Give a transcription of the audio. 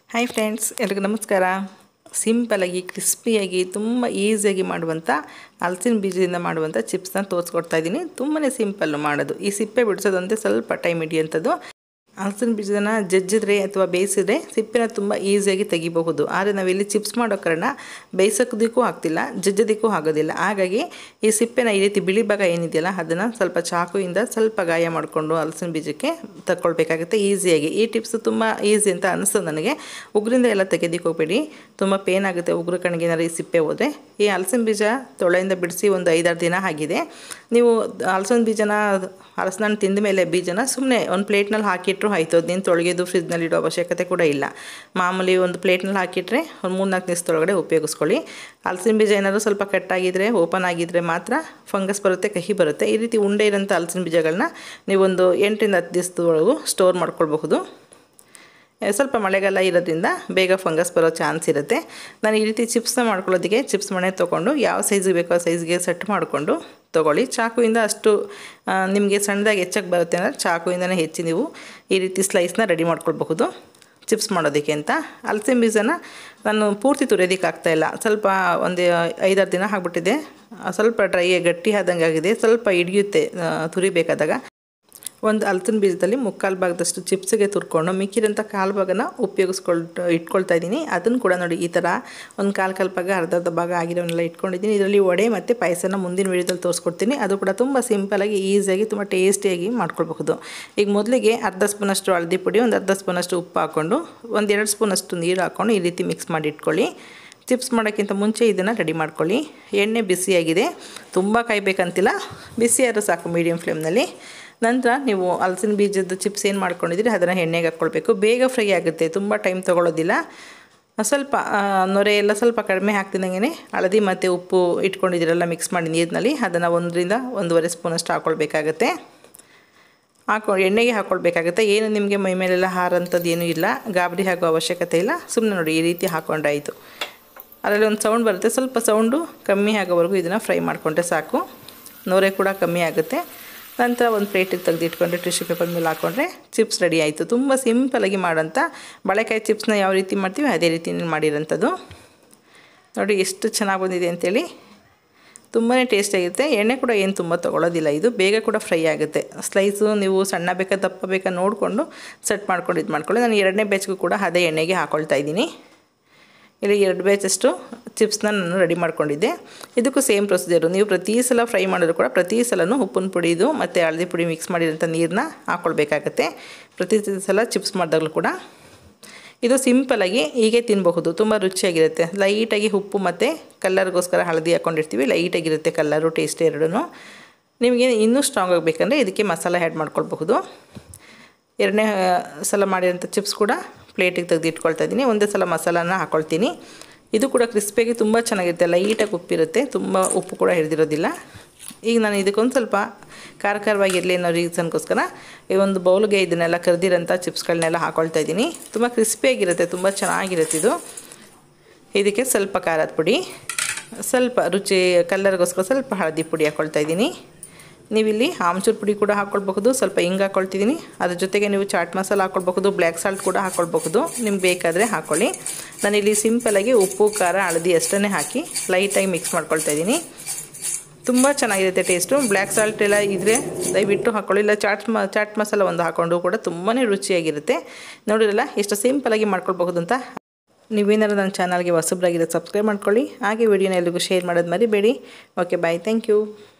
hi friends ಎಲ್ರಿಗೂ ನಮಸ್ಕಾರ ಸಿಂಪಲಾಗಿ ಕ್ರಿಸ್ಪಿಯಾಗಿ ತುಂಬ ಈಸಿಯಾಗಿ ಮಾಡುವಂಥ ಹಲಸಿನ ಬೀಜದಿಂದ ಮಾಡುವಂಥ ಚಿಪ್ಸ್ನ ತೋರಿಸ್ಕೊಡ್ತಾ ಇದ್ದೀನಿ ತುಂಬಾ ಸಿಂಪಲ್ಲು ಮಾಡೋದು ಈ ಸಿಪ್ಪೆ ಬಿಡಿಸೋದಂತೆ ಸ್ವಲ್ಪ ಟೈಮ್ ಹಿಡಿಯುವಂಥದ್ದು ಹಲಸಿನ ಬೀಜನ ಜಜ್ಜಿದ್ರೆ ಅಥವಾ ಬೇಯಿಸಿದ್ರೆ ಸಿಪ್ಪೆನ ತುಂಬ ಈಸಿಯಾಗಿ ತೆಗಿಬಹುದು ಆದರೆ ನಾವಿಲ್ಲಿ ಚಿಪ್ಸ್ ಮಾಡೋ ಕಾರಣ ಬೇಯಿಸೋದಕ್ಕೂ ಆಗ್ತಿಲ್ಲ ಜಜ್ಜೋದಕ್ಕೂ ಆಗೋದಿಲ್ಲ ಹಾಗಾಗಿ ಈ ಸಿಪ್ಪೆನ ಈ ರೀತಿ ಬಿಳಿ ಭಾಗ ಏನಿದೆಯಲ್ಲ ಅದನ್ನು ಸ್ವಲ್ಪ ಚಾಕುಯಿಂದ ಸ್ವಲ್ಪ ಗಾಯ ಮಾಡಿಕೊಂಡು ಹಲಸಿನ ಬೀಜಕ್ಕೆ ತಗೊಳ್ಬೇಕಾಗುತ್ತೆ ಈಸಿಯಾಗಿ ಈ ಟಿಪ್ಸ್ ತುಂಬ ಈಸಿ ಅಂತ ಅನಿಸ್ತು ನನಗೆ ಉಗುರಿಂದ ಎಲ್ಲ ತೆಗೆದಿಕ್ಕೆ ಹೋಗ್ಬೇಡಿ ತುಂಬ ಪೇನ್ ಆಗುತ್ತೆ ಉಗುರು ಕಣ್ಗೆ ಏನಾರು ಈ ಸಿಪ್ಪೆ ಹೋದರೆ ಈ ಹಲಸಿನ ಬೀಜ ತೊಳೆಯಿಂದ ಬಿಡಿಸಿ ಒಂದು ಐದಾರು ದಿನ ಆಗಿದೆ ನೀವು ಹಲಸಿನ ಬೀಜನ ಹಲಸಿನ ಹಣ್ಣು ತಿಂದ ಮೇಲೆ ಬೀಜನ ಸುಮ್ಮನೆ ಒಂದು ಪ್ಲೇಟ್ನಲ್ಲಿ ಹಾಕಿಟ್ರು ಆಯಿತು ಅದೇನು ತೊಳೆಯೋದು ಫ್ರಿಜ್ನಲ್ಲಿ ಇಡೋ ಅವಶ್ಯಕತೆ ಕೂಡ ಇಲ್ಲ ಮಾಮೂಲಿ ಒಂದು ಪ್ಲೇಟ್ನಲ್ಲಿ ಹಾಕಿಟ್ರೆ ಒಂದು ಮೂರು ನಾಲ್ಕು ದಿವಸದೊಳಗಡೆ ಉಪಯೋಗಿಸ್ಕೊಳ್ಳಿ ಹಲಸಿನ ಬೀಜ ಏನಾದರೂ ಸ್ವಲ್ಪ ಕಟ್ಟಾಗಿದ್ದರೆ ಓಪನ್ ಆಗಿದ್ದರೆ ಮಾತ್ರ ಫಂಗಸ್ ಬರುತ್ತೆ ಕಹಿ ಬರುತ್ತೆ ಈ ರೀತಿ ಉಂಡೆ ಇರೋಂಥ ಹಲಸಿನ ಬೀಜಗಳನ್ನ ನೀವೊಂದು ಎಂಟರಿಂದ ಹತ್ತು ದಿವಸದೊಳಗೂ ಸ್ಟೋರ್ ಮಾಡ್ಕೊಳ್ಬಹುದು ಸ್ವಲ್ಪ ಮಳೆಗಾಲ ಇರೋದ್ರಿಂದ ಬೇಗ ಫಂಗಸ್ ಬರೋ ಚಾನ್ಸ್ ಇರುತ್ತೆ ನಾನು ಈ ರೀತಿ ಚಿಪ್ಸ್ನ ಮಾಡ್ಕೊಳ್ಳೋದಕ್ಕೆ ಚಿಪ್ಸ್ ಮನೆ ತೊಗೊಂಡು ಯಾವ ಸೈಜಿಗೆ ಬೇಕೋ ಆ ಸೈಜ್ಗೆ ಸೆಟ್ ಮಾಡಿಕೊಂಡು ತೊಗೊಳ್ಳಿ ಚಾಕುವಿಂದ ಅಷ್ಟು ನಿಮಗೆ ಸಣ್ಣದಾಗಿ ಹೆಚ್ಚಕ್ಕೆ ಬರುತ್ತೆ ಅಂದರೆ ಚಾಕುವಿಂದನೇ ಹೆಚ್ಚಿ ನೀವು ಈ ರೀತಿ ಸ್ಲೈಸ್ನ ರೆಡಿ ಮಾಡ್ಕೊಳ್ಬಹುದು ಚಿಪ್ಸ್ ಮಾಡೋದಕ್ಕೆ ಅಂತ ಹಲಸಿನ ಬೀಜನ ನಾನು ಪೂರ್ತಿ ತುರಿಯೋದಕ್ಕೆ ಆಗ್ತಾಯಿಲ್ಲ ಸ್ವಲ್ಪ ಒಂದು ಐದಾರು ದಿನ ಆಗಿಬಿಟ್ಟಿದೆ ಸ್ವಲ್ಪ ಡ್ರೈ ಗಟ್ಟಿ ಆದಂಗೆ ಆಗಿದೆ ಸ್ವಲ್ಪ ಹಿಡಿಯುತ್ತೆ ತುರಿಬೇಕಾದಾಗ ಒಂದು ಹಲಸಿನ ಬೀಜದಲ್ಲಿ ಮುಕ್ಕಾಲು ಭಾಗದಷ್ಟು ಚಿಪ್ಸಿಗೆ ತುರ್ಕೊಂಡು ಮಿಕ್ಕಿರೋಂಥ ಕಾಲು ಭಾಗನ ಉಪಯೋಗಿಸ್ಕೊಳ್ತಾ ಇಟ್ಕೊಳ್ತಾ ಇದ್ದೀನಿ ಅದನ್ನು ಕೂಡ ನೋಡಿ ಈ ಥರ ಒಂದು ಕಾಲು ಕಾಲು ಭಾಗ ಅರ್ಧ ಅರ್ಧ ಭಾಗ ಆಗಿರೋನೆಲ್ಲ ಇಟ್ಕೊಂಡಿದ್ದೀನಿ ಇದರಲ್ಲಿ ವಡೆ ಮತ್ತು ಪಾಯಸನ ಮುಂದಿನ ವೀಡಿಯೋದಲ್ಲಿ ತೋರಿಸ್ಕೊಡ್ತೀನಿ ಅದು ಕೂಡ ತುಂಬ ಸಿಂಪಲಾಗಿ ಈಸಿಯಾಗಿ ತುಂಬ ಟೇಸ್ಟಿಯಾಗಿ ಮಾಡ್ಕೊಳ್ಬಹುದು ಈಗ ಮೊದಲಿಗೆ ಅರ್ಧ ಸ್ಪೂನಷ್ಟು ಹಳದಿ ಪುಡಿ ಒಂದು ಅರ್ಧ ಸ್ಪೂನಷ್ಟು ಉಪ್ಪು ಹಾಕ್ಕೊಂಡು ಒಂದು ಎರಡು ಸ್ಪೂನಷ್ಟು ನೀರು ಹಾಕ್ಕೊಂಡು ಈ ರೀತಿ ಮಿಕ್ಸ್ ಮಾಡಿ ಇಟ್ಕೊಳ್ಳಿ ಚಿಪ್ಸ್ ಮಾಡೋಕ್ಕಿಂತ ಮುಂಚೆ ಇದನ್ನು ರೆಡಿ ಮಾಡ್ಕೊಳ್ಳಿ ಎಣ್ಣೆ ಬಿಸಿಯಾಗಿದೆ ತುಂಬ ಕಾಯಬೇಕಂತಿಲ್ಲ ಬಿಸಿಯಾದ್ರೂ ಸಾಕು ಮೀಡಿಯಮ್ ಫ್ಲೇಮ್ನಲ್ಲಿ ನಂತರ ನೀವು ಹಲಸಿನ ಬೀಜದ ಚಿಪ್ಸ್ ಏನು ಮಾಡ್ಕೊಂಡಿದ್ದೀರಿ ಅದನ್ನು ಎಣ್ಣೆಗೆ ಹಾಕ್ಕೊಳ್ಬೇಕು ಬೇಗ ಫ್ರೈ ಆಗುತ್ತೆ ತುಂಬ ಟೈಮ್ ತೊಗೊಳ್ಳೋದಿಲ್ಲ ಸ್ವಲ್ಪ ನೊರೆ ಎಲ್ಲ ಸ್ವಲ್ಪ ಕಡಿಮೆ ಹಾಕ್ತಿದ್ದಂಗೆ ಹಳದಿ ಮತ್ತು ಉಪ್ಪು ಇಟ್ಕೊಂಡಿದ್ದೀರಲ್ಲ ಮಿಕ್ಸ್ ಮಾಡಿ ನೀರಿನಲ್ಲಿ ಅದನ್ನು ಒಂದರಿಂದ ಒಂದೂವರೆ ಸ್ಪೂನಷ್ಟು ಹಾಕ್ಕೊಳ್ಬೇಕಾಗತ್ತೆ ಹಾಕೊ ಎಣ್ಣೆಗೆ ಹಾಕ್ಕೊಳ್ಬೇಕಾಗುತ್ತೆ ಏನು ನಿಮಗೆ ಮೈ ಮೇಲೆಲ್ಲ ಹಾರಂಥದ್ದು ಏನೂ ಇಲ್ಲ ಗಾಬರಿ ಆಗೋ ಅವಶ್ಯಕತೆ ಇಲ್ಲ ಸುಮ್ಮನೆ ನೋಡಿ ಈ ರೀತಿ ಹಾಕ್ಕೊಂಡಾಯಿತು ಅದರಲ್ಲಿ ಒಂದು ಸೌಂಡ್ ಬರುತ್ತೆ ಸ್ವಲ್ಪ ಸೌಂಡು ಕಮ್ಮಿ ಆಗೋವರೆಗೂ ಇದನ್ನು ಫ್ರೈ ಮಾಡಿಕೊಂಡ್ರೆ ಸಾಕು ನೊರೆ ಕೂಡ ಕಮ್ಮಿ ಆಗುತ್ತೆ ನಂತರ ಒಂದು ಪ್ಲೇಟಿಗೆ ತೆಗೆದಿಟ್ಕೊಂಡ್ರೆ ಟಿಶ್ಯೂ ಪೇಪರ್ ಮೇಲೆ ಹಾಕ್ಕೊಂಡ್ರೆ ಚಿಪ್ಸ್ ರೆಡಿ ಆಯಿತು ತುಂಬ ಸಿಂಪಲಾಗಿ ಮಾಡೋಂಥ ಬಾಳೆಕಾಯಿ ಚಿಪ್ಸ್ನ ಯಾವ ರೀತಿ ಮಾಡ್ತೀವಿ ಅದೇ ರೀತಿ ಮಾಡಿರೋಂಥದ್ದು ನೋಡಿ ಎಷ್ಟು ಚೆನ್ನಾಗಿ ಬಂದಿದೆ ಅಂತೇಳಿ ತುಂಬಾ ಟೇಸ್ಟಿಯಾಗಿರುತ್ತೆ ಎಣ್ಣೆ ಕೂಡ ಏನು ತುಂಬ ತೊಗೊಳ್ಳೋದಿಲ್ಲ ಇದು ಬೇಗ ಕೂಡ ಫ್ರೈ ಆಗುತ್ತೆ ಸ್ಲೈಸು ನೀವು ಸಣ್ಣ ಬೇಕಾ ದಪ್ಪ ಬೇಕಾ ನೋಡಿಕೊಂಡು ಸೆಟ್ ಮಾಡ್ಕೊಂಡು ಇದು ಮಾಡ್ಕೊಳ್ಳಿ ನಾನು ಎರಡನೇ ಬ್ಯಾಚ್ಗೂ ಕೂಡ ಅದೇ ಎಣ್ಣೆಗೆ ಹಾಕ್ಕೊಳ್ತಾ ಇದ್ದೀನಿ ಇಲ್ಲಿ ಎರಡು ಬ್ಯಾಚಷ್ಟು ಚಿಪ್ಸ್ನ ನಾನು ರೆಡಿ ಮಾಡ್ಕೊಂಡಿದ್ದೆ ಇದಕ್ಕೂ ಸೇಮ್ ಪ್ರೊಸೀಜರು ನೀವು ಪ್ರತಿ ಸಲ ಫ್ರೈ ಮಾಡಿದ್ರು ಕೂಡ ಪ್ರತಿ ಸಲನೂ ಉಪ್ಪಿನ ಪುಡಿದು ಮತ್ತು ಹಳದಿ ಪುಡಿ ಮಿಕ್ಸ್ ಮಾಡಿರೋಂಥ ನೀರನ್ನ ಹಾಕ್ಕೊಳ್ಬೇಕಾಗತ್ತೆ ಪ್ರತಿ ಸಲ ಚಿಪ್ಸ್ ಮಾಡಿದಾಗಲೂ ಕೂಡ ಇದು ಸಿಂಪಲಾಗಿ ಹೀಗೆ ತಿನ್ನಬಹುದು ತುಂಬ ರುಚಿಯಾಗಿರುತ್ತೆ ಲೈಟಾಗಿ ಉಪ್ಪು ಮತ್ತು ಕಲ್ಲರ್ಗೋಸ್ಕರ ಹಳದಿ ಹಾಕ್ಕೊಂಡಿರ್ತೀವಿ ಲೈಟಾಗಿರುತ್ತೆ ಕಲ್ಲರು ಟೇಸ್ಟ್ ಎರಡೂ ನಿಮಗೆ ಇನ್ನೂ ಸ್ಟ್ರಾಂಗ್ ಆಗಬೇಕಂದ್ರೆ ಇದಕ್ಕೆ ಮಸಾಲೆ ಆ್ಯಡ್ ಮಾಡ್ಕೊಳ್ಬಹುದು ಎರಡನೇ ಸಲ ಮಾಡಿರೋಂಥ ಚಿಪ್ಸ್ ಕೂಡ ಪ್ಲೇಟಿಗೆ ತೆಗೆದು ಇಟ್ಕೊಳ್ತಾ ಇದ್ದೀನಿ ಒಂದೇ ಸಲ ಮಸಾಲಾನ ಹಾಕ್ಕೊಳ್ತೀನಿ ಇದು ಕೂಡ ಕ್ರಿಸ್ಪಿಯಾಗಿ ತುಂಬ ಚೆನ್ನಾಗಿರುತ್ತೆ ಲೈಟಾಗಿ ಉಪ್ಪಿರುತ್ತೆ ತುಂಬ ಉಪ್ಪು ಕೂಡ ಹಿಡಿದಿರೋದಿಲ್ಲ ಈಗ ನಾನು ಇದಕ್ಕೊಂದು ಸ್ವಲ್ಪ ಖಾರ ಖಾರವಾಗಿರಲಿ ಅನ್ನೋ ರೀಸನ್ಗೋಸ್ಕರ ಈ ಒಂದು ಬೌಲ್ಗೆ ಇದನ್ನೆಲ್ಲ ಕರೆದಿರೋಂಥ ಚಿಪ್ಸ್ಗಳನ್ನೆಲ್ಲ ಹಾಕ್ಕೊಳ್ತಾ ಇದ್ದೀನಿ ತುಂಬ ಕ್ರಿಸ್ಪಿಯಾಗಿರುತ್ತೆ ತುಂಬ ಚೆನ್ನಾಗಿರುತ್ತೆ ಇದು ಇದಕ್ಕೆ ಸ್ವಲ್ಪ ಖಾರದ ಪುಡಿ ಸ್ವಲ್ಪ ರುಚಿ ಕಲ್ಲರ್ಗೋಸ್ಕರ ಸ್ವಲ್ಪ ಹಳದಿ ಪುಡಿ ಹಾಕ್ಕೊಳ್ತಾ ಇದ್ದೀನಿ ನೀವಿಲ್ಲಿ ಆಮ್ಚೂರು ಪುಡಿ ಕೂಡ ಹಾಕ್ಕೊಳ್ಬಹುದು ಸ್ವಲ್ಪ ಹಿಂಗೆ ಹಾಕ್ಕೊಳ್ತಿದ್ದೀನಿ ಅದ್ರ ಜೊತೆಗೆ ನೀವು ಚಾಟ್ ಮಸಾಲ ಹಾಕ್ಕೊಳ್ಬಹುದು ಬ್ಲ್ಯಾಕ್ ಸಾಲ್ಟ್ ಕೂಡ ಹಾಕ್ಕೊಳ್ಬಹುದು ನಿಮ್ಗೆ ಬೇಕಾದರೆ ಹಾಕ್ಕೊಳ್ಳಿ ನಾನಿಲ್ಲಿ ಸಿಂಪಲಾಗಿ ಉಪ್ಪು ಖಾರ ಹಳದಿ ಅಷ್ಟೇ ಹಾಕಿ ಲೈಟಾಗಿ ಮಿಕ್ಸ್ ಮಾಡ್ಕೊಳ್ತಾ ಇದ್ದೀನಿ ತುಂಬ ಚೆನ್ನಾಗಿರುತ್ತೆ ಟೇಸ್ಟು ಬ್ಲ್ಯಾಕ್ ಸಾಲ್ಟ್ ಎಲ್ಲ ಇದ್ದರೆ ದಯವಿಟ್ಟು ಹಾಕ್ಕೊಳ್ಳಿ ಇಲ್ಲ ಚಾಟ್ ಮ ಚಾಟ್ ಮಸಾಲ ಒಂದು ಹಾಕ್ಕೊಂಡು ಕೂಡ ತುಂಬಾ ರುಚಿಯಾಗಿರುತ್ತೆ ನೋಡಿರಲ್ಲ ಎಷ್ಟು ಸಿಂಪಲಾಗಿ ಮಾಡ್ಕೊಳ್ಬಹುದು ಅಂತ ನೀವೇನಾದ್ರು ನನ್ನ ಚಾನಲ್ಗೆ ಹೊಸಬ್ರಾಗಿರೋ ಸಬ್ಸ್ಕ್ರೈಬ್ ಮಾಡ್ಕೊಳ್ಳಿ ಹಾಗೆ ವಿಡಿಯೋನ ಎಲ್ಲಿಗೂ ಶೇರ್ ಮಾಡೋದು ಮರಿಬೇಡಿ ಓಕೆ ಬಾಯ್ ಥ್ಯಾಂಕ್ ಯು